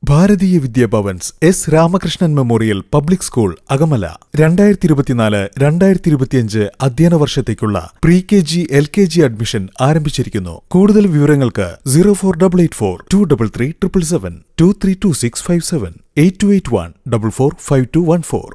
ഭാരതീയ Vidya Bhavan's S Ramakrishnan memorial public school Akamala രണ്ടായിരത്തി ഇരുപത്തിനാല് രണ്ടായിരത്തി ഇരുപത്തിയഞ്ച് അധ്യയന വർഷത്തേക്കുള്ള pre K G L K G admission ആരംഭിച്ചിരിക്കുന്നു കൂടുതൽ വിവരങ്ങൾക്ക് zero four double eight four two double three triple seven two three two six five seven eight two eight one double four five two one four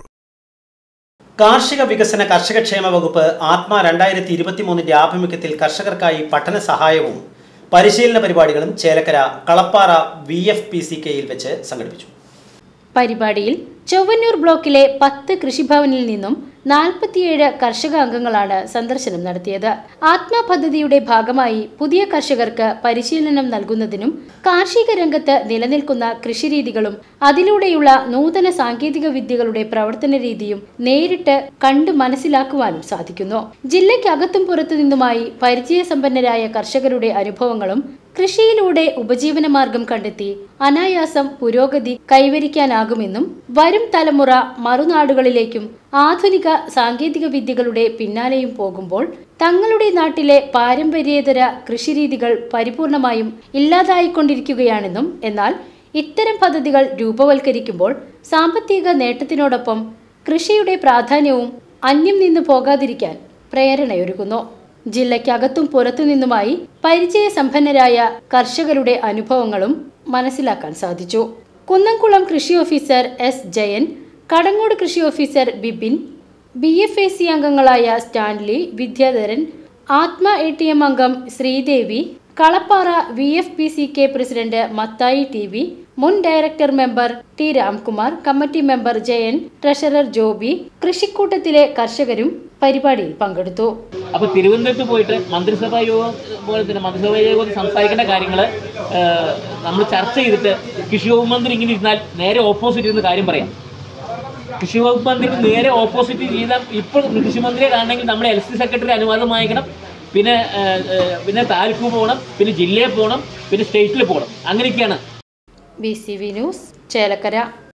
കാർഷിക വികസന കർഷകക്ഷേമ വകുപ്പ് ആത്മ രണ്ടായിരത്തി ഇരുപത്തിമൂന്നിന്റെ ആഭിമുഖ്യത്തിൽ കർഷകർക്കായി പഠന സഹായവും പരിശീലന പരിപാടികളും Chelakkara Kalappara V F P C കെയിൽ വെച്ച് സംഘടിപ്പിച്ചു പരിപാടിയിൽ ചൊവ്വന്നൂർ ബ്ലോക്കിലെ പത്ത് കൃഷിഭവനിൽ നിന്നും നാൽപ്പത്തിയേഴ് കർഷക അംഗങ്ങളാണ് സന്ദർശനം നടത്തിയത് ആത്മ പദ്ധതിയുടെ ഭാഗമായി പുതിയ കർഷകർക്ക് പരിശീലനം നൽകുന്നതിനും കാർഷിക രംഗത്ത് നിലനിൽക്കുന്ന കൃഷിരീതികളും അതിലൂടെയുള്ള നൂതന സാങ്കേതിക വിദ്യകളുടെ പ്രവർത്തന രീതിയും നേരിട്ട് കണ്ട് മനസ്സിലാക്കുവാനും സാധിക്കുന്നു ജില്ലയ്ക്കകത്തും പുറത്തു നിന്നുമായി പരിചയസമ്പന്നരായ കർഷകരുടെ അനുഭവങ്ങളും കൃഷിയിലൂടെ ഉപജീവനമാർഗം കണ്ടെത്തി അനായാസം പുരോഗതി കൈവരിക്കാനാകുമെന്നും വരും തലമുറ മറുനാടുകളിലേക്കും ആധുനിക സാങ്കേതിക വിദ്യകളുടെ പിന്നാലെയും പോകുമ്പോൾ തങ്ങളുടെ നാട്ടിലെ പാരമ്പര്യേതര കൃഷിരീതികൾ പരിപൂർണമായും ഇല്ലാതായിക്കൊണ്ടിരിക്കുകയാണെന്നും എന്നാൽ ഇത്തരം പദ്ധതികൾ രൂപവൽക്കരിക്കുമ്പോൾ സാമ്പത്തിക നേട്ടത്തിനോടൊപ്പം കൃഷിയുടെ പ്രാധാന്യവും അന്യം നിന്ന് പോകാതിരിക്കാൻ പ്രേരണയൊരുക്കുന്നു ജില്ലയ്ക്കകത്തും പുറത്തു നിന്നുമായി പരിചയസമ്പന്നരായ കർഷകരുടെ അനുഭവങ്ങളും മനസ്സിലാക്കാൻ സാധിച്ചു കുന്നംകുളം കൃഷി ഓഫീസർ എസ് ജയൻ കടങ്ങോട് കൃഷി officer Bibin B F A C അംഗങ്ങളായ Stanley Vidyadharan Atma A T M അംഗം Sreedevi Kalappara V F P C K president Mathai T V മുൻ director member T Ramkumar committee member Jayan treasurer Joby കൃഷിക്കൂട്ടത്തിലെ കർഷകരും പരിപാടിയിൽ പങ്കെടുത്തു അപ്പോൾ തിരുവനന്തപുരത്ത് പോയിട്ട് മന്ത്രിസഭാ യോഗം പോലെ തന്നെ മന്ത്രിസഭാ യോഗത്തിൽ സംസാരിക്കേണ്ട കാര്യങ്ങൾ നമ്മൾ ചർച്ച ചെയ്തിട്ട് കൃഷി വകുപ്പ് മന്ത്രി ഇങ്ങനെ ഇരുന്നാൽ നേരെ ഓപ്പോസിറ്റ് ഇരുന്ന് കാര്യം പറയാം കൃഷി വകുപ്പ് മന്ത്രിക്ക് നേരെ ഓപ്പോസിറ്റ് ചെയ്താൽ ഇപ്പോൾ കൃഷി മന്ത്രിയെ കാണണമെങ്കിൽ നമ്മൾ എൽ സി സെക്രട്ടറി അനുവാദം വാങ്ങിക്കണം പിന്നെ ഏഹ്, ഏഹ്, പിന്നെ താലൂക്ക് പോകണം പിന്നെ ജില്ലയിൽ പോകണം പിന്നെ സ്റ്റേറ്റിൽ പോകണം അങ്ങനെയൊക്കെയാണ് B C V news Chelakkara